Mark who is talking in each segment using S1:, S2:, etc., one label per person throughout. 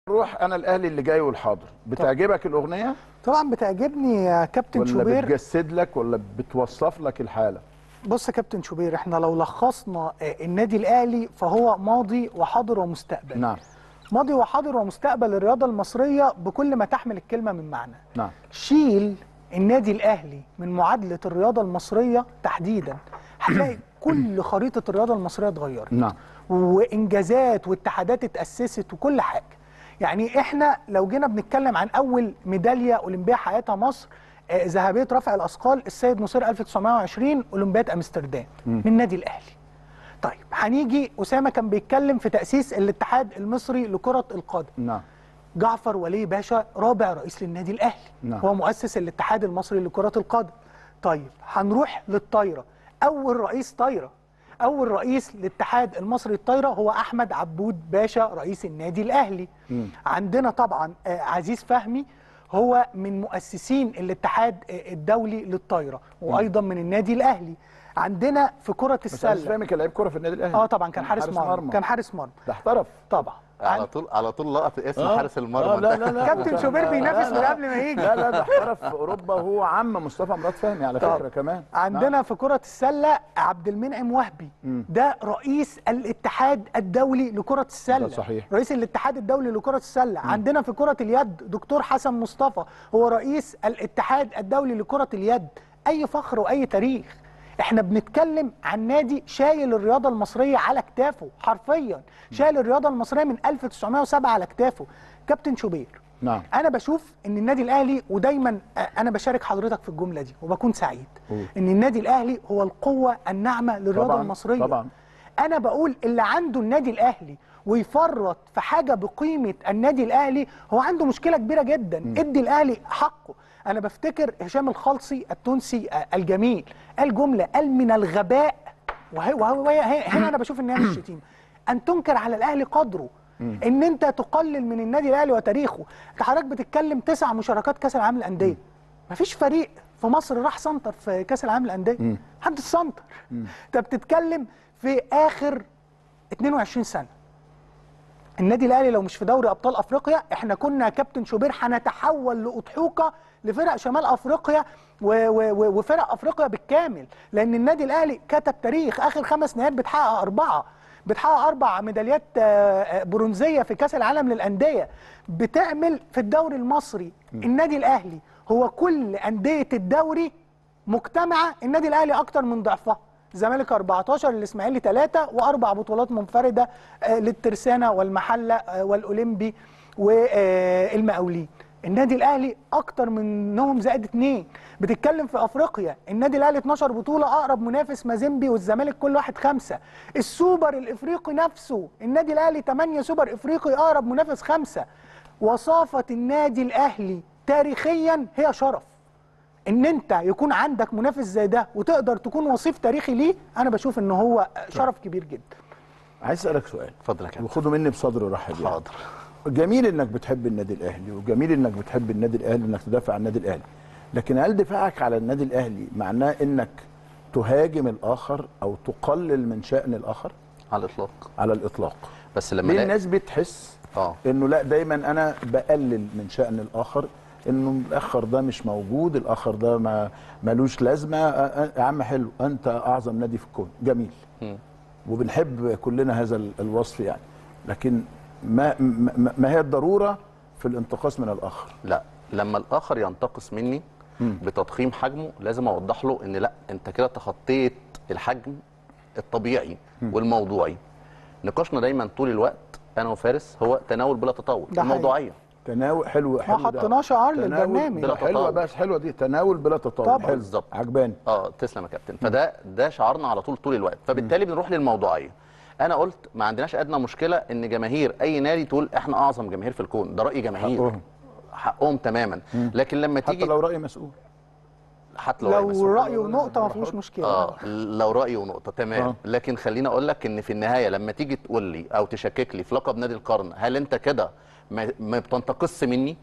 S1: روح انا الاهلي اللي جاي والحاضر بتعجبك الاغنيه
S2: طبعا بتعجبني يا كابتن
S1: ولا
S2: شوبير
S1: بتجسد لك ولا بتوصف لك الحاله
S2: بص يا كابتن شوبير احنا لو لخصنا آه، النادي الاهلي فهو ماضي وحاضر ومستقبل
S1: نعم
S2: ماضي وحاضر ومستقبل الرياضه المصريه بكل ما تحمل الكلمه من معنى
S1: نعم
S2: شيل النادي الاهلي من معادله الرياضه المصريه تحديدا هتلاقي كل خريطه الرياضه المصريه اتغيرت
S1: نعم
S2: وانجازات واتحادات اتاسست وكل حاجه يعني احنا لو جينا بنتكلم عن اول ميداليه اولمبيه حققتها مصر آه، ذهبيه رفع الاثقال السيد نصير 1920 اولمبياد امستردام من النادي الاهلي طيب هنيجي اسامه كان بيتكلم في تاسيس الاتحاد المصري لكره القدم
S1: نعم
S2: جعفر ولي باشا رابع رئيس للنادي الاهلي
S1: نعم.
S2: هو مؤسس الاتحاد المصري لكرة القدم طيب هنروح للطايرة اول رئيس طايرة اول رئيس للاتحاد المصري للطايرة هو احمد عبود باشا رئيس النادي الاهلي
S1: مم.
S2: عندنا طبعا آه، عزيز فهمي هو من مؤسسين الاتحاد آه، الدولي للطايرة وايضا من النادي الاهلي عندنا في كرة
S1: بس عايز
S2: السلة
S1: فهمي كان لعيب كوره في النادي الاهلي
S2: اه طبعا كان حارس مرمى كان حارس مرمى
S1: ده احترف
S2: طبعا
S3: على طول على طول لقط اسم
S1: آه.
S3: حارس
S1: آه
S3: المرمى
S1: لا
S3: ده.
S1: لا لا
S2: كابتن
S1: وكان-
S2: شوبير بينافس
S1: لا،
S2: من
S1: لا.
S2: قبل ما يجي
S1: لا لا ده احترف في اوروبا وهو عم مصطفى مراد فهمي على
S2: طب.
S1: فكره كمان
S2: عندنا
S1: نعم.
S2: في كرة السلة عبد المنعم وهبي
S1: مم.
S2: ده رئيس الاتحاد الدولي لكرة السلة
S1: ده صحيح.
S2: رئيس الاتحاد الدولي لكرة السلة عندنا في كرة اليد دكتور حسن مصطفى هو رئيس الاتحاد الدولي لكرة اليد أي فخر وأي تاريخ احنا بنتكلم عن نادي شايل الرياضة المصرية على كتافه حرفيا شايل الرياضة المصرية من 1907 على كتافه كابتن شوبير
S1: نعم
S2: انا بشوف ان النادي الاهلي ودايما آه، انا بشارك حضرتك في الجمله دي وبكون سعيد
S1: قول.
S2: ان النادي الاهلي هو القوه الناعمه للرياضه
S1: طبعاً،
S2: المصريه
S1: طبعاً.
S2: انا بقول اللي عنده النادي الاهلي ويفرط في حاجه بقيمه النادي الاهلي هو عنده مشكله كبيره جدا ادي الاهلي حقه انا بفتكر هشام الخلصي التونسي آه، الجميل قال جمله قال من الغباء وهي وهو وهي- هنا انا بشوف ان هي مش شتيمه ان تنكر على الاهلي قدره ان انت تقلل من النادي الاهلي وتاريخه انت حضرتك بتتكلم تسع مشاركات كاس العالم للانديه مفيش فريق في مصر راح سنتر في كاس العالم للانديه حد السنتر انت بتتكلم في اخر 22 سنه النادي الاهلي لو مش في دوري ابطال افريقيا احنا كنا يا كابتن شوبير هنتحول لاضحوكه لفرق شمال افريقيا و و و وفرق افريقيا بالكامل لان النادي الاهلي كتب تاريخ اخر خمس نهائيات بتحقق اربعه بتحقق اربع ميداليات آه، آه، برونزيه في كاس العالم للانديه بتعمل في الدوري المصري النادي الاهلي هو كل انديه الدوري مجتمعه النادي الاهلي اكتر من ضعفها الزمالك 14 الاسماعيلي 3 واربع بطولات منفرده آه، للترسانه والمحله آه، والاولمبي والمقاولين النادي الاهلي اكتر منهم زائد اثنين بتتكلم في افريقيا النادي الاهلي 12 بطوله اقرب منافس مازيمبي والزمالك كل واحد خمسه السوبر الافريقي نفسه النادي الاهلي 8 سوبر افريقي اقرب منافس خمسه وصافه النادي الاهلي تاريخيا هي شرف ان انت يكون عندك منافس زي ده وتقدر تكون وصيف تاريخي ليه انا بشوف ان هو شرف كبير جدا
S1: عايز اسالك سؤال
S3: اتفضل يا كابتن
S1: وخده مني بصدر رحب يعني.
S3: حاضر
S1: جميل انك بتحب النادي الاهلي وجميل انك بتحب النادي الاهلي انك تدافع عن النادي الاهلي لكن هل دفاعك على النادي الاهلي معناه انك تهاجم الاخر او تقلل من شان الاخر
S3: على الاطلاق
S1: على الاطلاق
S3: بس لما
S1: ليه
S3: الاقي
S1: الناس بتحس
S3: اه
S1: انه لا دايما انا بقلل من شان الاخر انه الاخر ده مش موجود الاخر ده ما ملوش لازمه أ- أ- يا عم حلو انت اعظم نادي في الكون جميل
S3: مم.
S1: وبنحب كلنا هذا ال- الوصف يعني لكن ما ما, ما هي الضروره في الانتقاص من الاخر
S3: لا لما الاخر ينتقص مني بتضخيم حجمه لازم اوضح له ان لا انت كده تخطيت الحجم الطبيعي والموضوعي نقاشنا دايما طول الوقت انا وفارس هو تناول بلا تطور
S2: ده حقيقي.
S3: الموضوعيه
S1: تناول حلو حلو ده.
S2: حطيناه شعار
S1: تناول
S2: للبرنامج.
S1: بلا
S3: بلا
S1: حلوه
S3: تطاول.
S1: بس حلوه دي تناول بلا تطاول
S2: طبعا.
S1: حلو
S3: بالظبط.
S1: عجباني
S3: اه تسلم يا كابتن فده ده شعارنا على طول طول الوقت فبالتالي بنروح للموضوعيه انا قلت ما عندناش ادنى مشكله ان جماهير اي نادي تقول احنا اعظم جماهير في الكون ده راي جماهير
S1: حقهم.
S3: حقهم تماما لكن لما
S1: حتى
S3: تيجي
S1: لو راي مسؤول
S3: حتى لو, رأي
S2: لو
S3: مسؤول.
S2: رايه ونقطه ما فيهوش مشكله
S3: اه لو راي ونقطه تمام
S1: آه.
S3: آه. لكن خليني اقول لك ان في النهايه لما تيجي تقول لي او تشكك لي في لقب نادي القرن هل انت كده ما, ما بتنتقص مني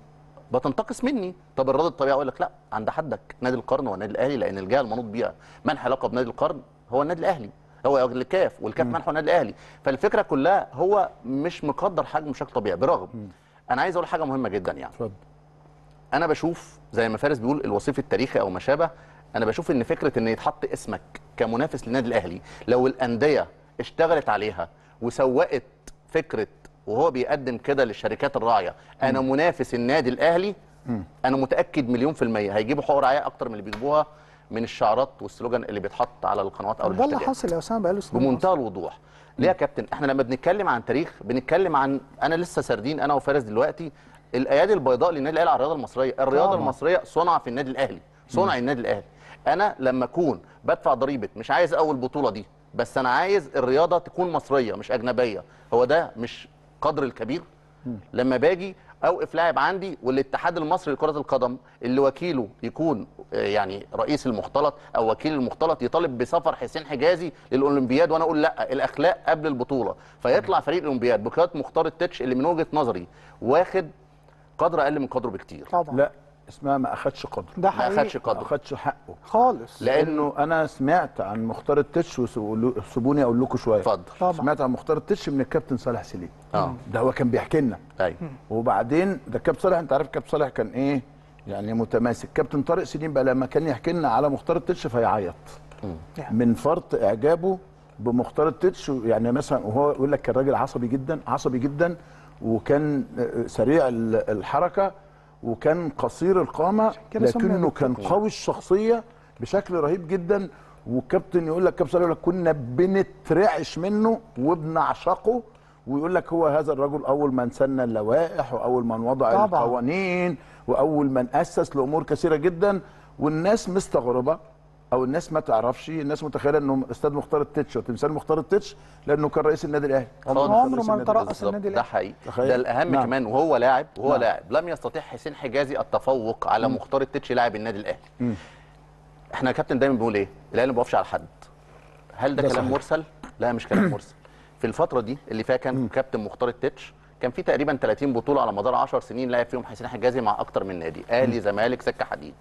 S3: بتنتقص مني طب الرد الطبيعي اقول لك لا عند حدك نادي القرن والنادي الاهلي لان الجهه المنوط بيها منح لقب نادي القرن هو النادي الاهلي هو الكاف والكاف منحه النادي الاهلي فالفكره كلها هو مش مقدر حجمه بشكل طبيعي برغم انا عايز اقول حاجه مهمه جدا يعني
S1: اتفضل
S3: انا بشوف زي ما فارس بيقول الوصيف التاريخي او ما شابه انا بشوف ان فكره ان يتحط اسمك كمنافس للنادي الاهلي لو الانديه اشتغلت عليها وسوقت فكره وهو بيقدم كده للشركات الراعيه انا منافس النادي الاهلي انا متاكد مليون في الميه هيجيبوا حقوق رعايه اكتر من اللي بيجيبوها من الشعارات والسلوجان اللي بيتحط على القنوات او
S2: ده اللي
S3: الهاشتاجات.
S2: حاصل يا اسامه بقاله سنين
S3: بمنتهى الوضوح ليه يا كابتن احنا لما بنتكلم عن تاريخ بنتكلم عن انا لسه سردين انا وفارس دلوقتي الايادي البيضاء للنادي الاهلي على الرياضه المصريه الرياضه
S2: طبعا.
S3: المصريه صنع في النادي الاهلي صنع النادي الاهلي انا لما اكون بدفع ضريبه مش عايز اول بطوله دي بس انا عايز الرياضه تكون مصريه مش اجنبيه هو ده مش قدر الكبير لما باجي اوقف لاعب عندي والاتحاد المصري لكره القدم اللي وكيله يكون آه، يعني رئيس المختلط او وكيل المختلط يطالب بسفر حسين حجازي للاولمبياد وانا اقول لا الاخلاق قبل البطوله فيطلع فريق الاولمبياد بقياده مختار التتش اللي من وجهه نظري واخد قدر اقل من قدره بكتير
S2: طبعا
S1: لا اسمها ما اخدش قدره
S2: ده
S3: ما
S2: حقيقي
S3: اخدش
S1: ما
S3: قدره
S1: اخدش حقه
S2: خالص
S1: لانه انا سمعت عن مختار التتش وسيبوني سيبوني اقول لكم شويه
S3: اتفضل
S2: طبعا.
S1: سمعت عن مختار التتش من الكابتن صالح سليم
S3: اه
S1: ده هو كان بيحكي لنا
S3: ايوه
S1: وبعدين ده الكابتن صالح انت عارف الكابتن صالح كان ايه يعني متماسك كابتن طارق سليم بقى لما كان يحكي لنا على مختار التتش فيعيط
S2: يعني.
S1: من فرط اعجابه بمختار التتش يعني مثلا وهو يقول لك كان راجل عصبي جدا عصبي جدا وكان آه، سريع ال- الحركه وكان قصير القامه
S2: كده سمي
S1: لكنه
S2: دكتور.
S1: كان قوي الشخصيه بشكل رهيب جدا والكابتن يقول لك كابتن صالح يقول لك كنا بنترعش منه وبنعشقه ويقول لك هو هذا الرجل اول من سن اللوائح واول من وضع
S2: طبعا.
S1: القوانين واول من اسس لامور كثيره جدا والناس مستغربه او الناس ما تعرفش الناس متخيله انه استاذ مختار التتش وتمثال مختار التتش لانه كان رئيس النادي الاهلي
S3: خالص.
S1: كان
S2: عمره
S1: رئيس
S2: ما
S1: النادي
S2: ترأس
S1: الأهلي.
S2: النادي
S3: ده
S2: الأهلي.
S3: حقيقي
S1: تخيل.
S3: ده الاهم
S1: نعم.
S3: كمان وهو لاعب وهو
S1: نعم.
S3: لاعب لم يستطيع حسين حجازي التفوق على مختار التتش لاعب النادي الاهلي احنا يا كابتن دايما بنقول ايه الاهلي ما بيقفش على حد هل ده,
S1: ده
S3: كلام
S1: صحيح.
S3: مرسل لا مش كلام مرسل في الفتره دي اللي فيها كان كابتن مختار التتش كان في تقريبا 30 بطوله على مدار 10 سنين لعب فيهم حسين حجازي مع اكتر من نادي اهلي زمالك سكه حديد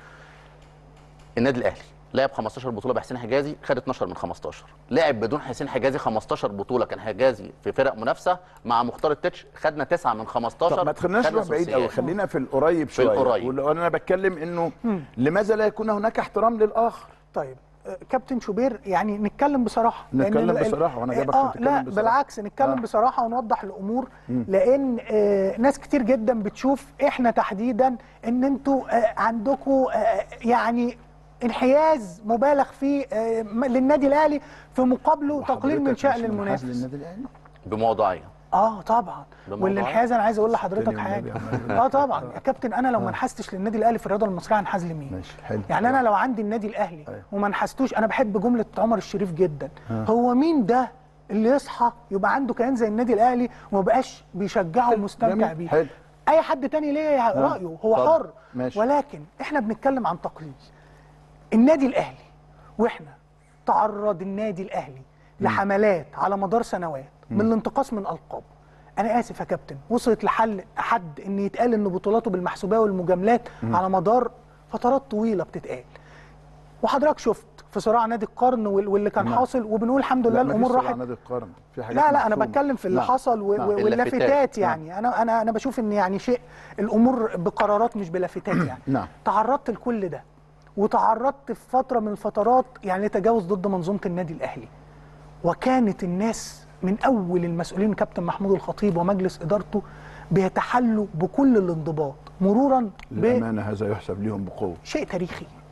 S3: النادي الاهلي لعب 15 بطوله بحسين حجازي خد 12 من 15 لعب بدون حسين حجازي 15 بطوله كان حجازي في فرق منافسه مع مختار التتش خدنا 9 من 15
S1: طب ما تخليناش
S3: خدنا
S1: نروح بعيد قوي
S3: ثلاثيات.
S1: خلينا في القريب
S3: في
S1: شويه
S3: القريب.
S1: ولو انا بتكلم انه لماذا لا يكون هناك احترام للاخر
S2: طيب آه، كابتن شوبير يعني نتكلم بصراحه لأن
S1: نتكلم
S2: ال- ال-
S1: بصراحة، وأنا جايبك
S2: اه
S1: عشان
S2: لا
S1: تتكلم بصراحة.
S2: بالعكس نتكلم
S1: آه.
S2: بصراحه ونوضح الامور لان آه ناس كتير جدا بتشوف احنا تحديدا ان انتوا آه عندكم آه يعني انحياز مبالغ فيه آه م- للنادي الاهلي في مقابله تقليل من
S1: وحضرتك
S2: شأن
S1: مش منحاز
S2: المنافس
S1: للنادي الاهلي
S3: بموضوعيه
S2: اه طبعا
S3: ده موضوع
S2: والانحياز انا عايز اقول لحضرتك
S1: تاني
S2: حاجه
S1: والنبي
S2: اه طبعا يا كابتن انا لو ما انحازتش للنادي الاهلي في الرياضه المصريه هنحاز لمين
S1: ماشي حلو
S2: يعني انا لو عندي النادي الاهلي
S1: أيوة.
S2: وما انحازتوش انا بحب جمله عمر الشريف جدا هو مين ده اللي يصحى يبقى عنده كيان زي النادي الاهلي وما بقاش بيشجعه ومستمتع
S1: جميل.
S2: بيه
S1: حلو.
S2: اي حد تاني ليه رايه هو
S1: اتفضل.
S2: حر
S1: ماشي.
S2: ولكن احنا بنتكلم عن تقليد النادي الاهلي واحنا تعرض النادي الاهلي لحملات على مدار سنوات من الانتقاص من القابه انا اسف يا كابتن وصلت لحل حد ان يتقال ان بطولاته بالمحسوبيه والمجاملات على مدار فترات طويله بتتقال وحضرتك شفت في صراع نادي القرن وال- واللي كان
S1: نعم.
S2: حاصل وبنقول الحمد لله
S1: لا، مفيش
S2: الامور
S1: صراع
S2: راحت
S1: نادي القرن في حاجات
S2: لا لا انا
S1: محسومة.
S2: بتكلم في اللي
S1: نعم.
S2: حصل و-
S1: نعم.
S2: و-
S3: اللافتات.
S2: واللافتات يعني انا انا انا بشوف ان يعني شيء الامور بقرارات مش بلافتات يعني
S1: نعم.
S2: تعرضت لكل ده وتعرضت في فتره من الفترات يعني لتجاوز ضد منظومه النادي الاهلي وكانت الناس من اول المسؤولين كابتن محمود الخطيب ومجلس ادارته بيتحلوا بكل الانضباط مرورا
S1: للامانه هذا يحسب ليهم بقوه
S2: بشيء تاريخي